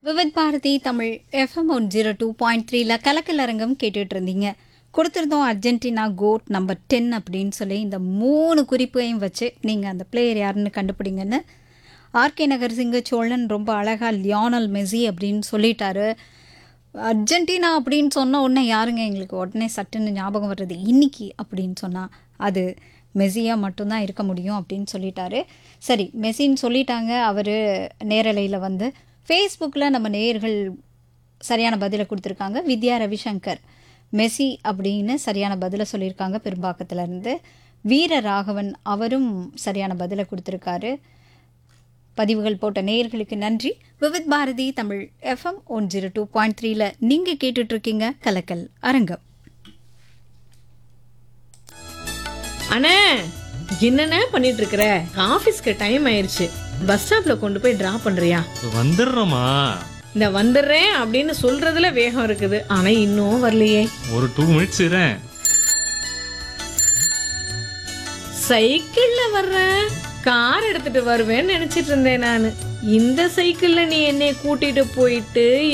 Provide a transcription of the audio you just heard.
Vividh Bharati Tamil FM one zero two point த்ரீல கலக்கல் அரங்கம் கேட்டுட்டு இருந்தீங்க கொடுத்துருந்தோம் அர்ஜென்டினா கோட் நம்பர் டென் அப்படின்னு சொல்லி இந்த மூணு குறிப்பையும் வச்சு நீங்கள் அந்த பிளேயர் யாருன்னு கண்டுபிடிங்கன்னு ஆர்கே நகர் சிங்க சோழன் ரொம்ப அழகாக லியோனல் மெஸ்ஸி அப்படின்னு சொல்லிட்டாரு அர்ஜென்டினா அப்படின்னு சொன்ன உடனே யாருங்க எங்களுக்கு உடனே சட்டுன்னு ஞாபகம் வர்றது இன்னைக்கு அப்படின்னு சொன்னால் அது மெஸ்ஸியாக மட்டும்தான் இருக்க முடியும் அப்படின்னு சொல்லிட்டாரு சரி மெஸ்ஸின்னு சொல்லிட்டாங்க அவர் நேரலையில் வந்து ஃபேஸ்புக்கில் நம்ம நேயர்கள் சரியான பதிலை கொடுத்துருக்காங்க வித்யா ரவிசங்கர் மெஸ்ஸி அப்படின்னு சரியான பதிலை சொல்லியிருக்காங்க பெரும்பாக்கத்துல இருந்து வீர ராகவன் அவரும் சரியான பதிலை கொடுத்துருக்காரு பதிவுகள் போட்ட நேயர்களுக்கு நன்றி Vividh Bharati Tamil FM one zero two point த்ரீல நீங்கள் கேட்டுட்ருக்கீங்க கலக்கல் அரங்கம் அண்ணே என்னண்ணே பண்ணிட்டு இருக்கிற ஆபீஸ்க்கு டைம் ஆயிருச்சு பஸ் ஸ்டாப்ல கொண்டு போய் டிராப் பண்றியா வந்துடுறோமா இந்த வந்துடுறேன் அப்படின்னு சொல்றதுல வேகம் இருக்குது ஆனா இன்னும் வரலையே ஒரு டூ மினிட்ஸ் இரேன் சைக்கிள்ல வர்றேன் கார் எடுத்துட்டு வருவேன்னு நினைச்சிட்டு இருந்தேன் நான் இந்த சைக்கிள்ல நீ என்னை கூட்டிட்டு போயிட்டு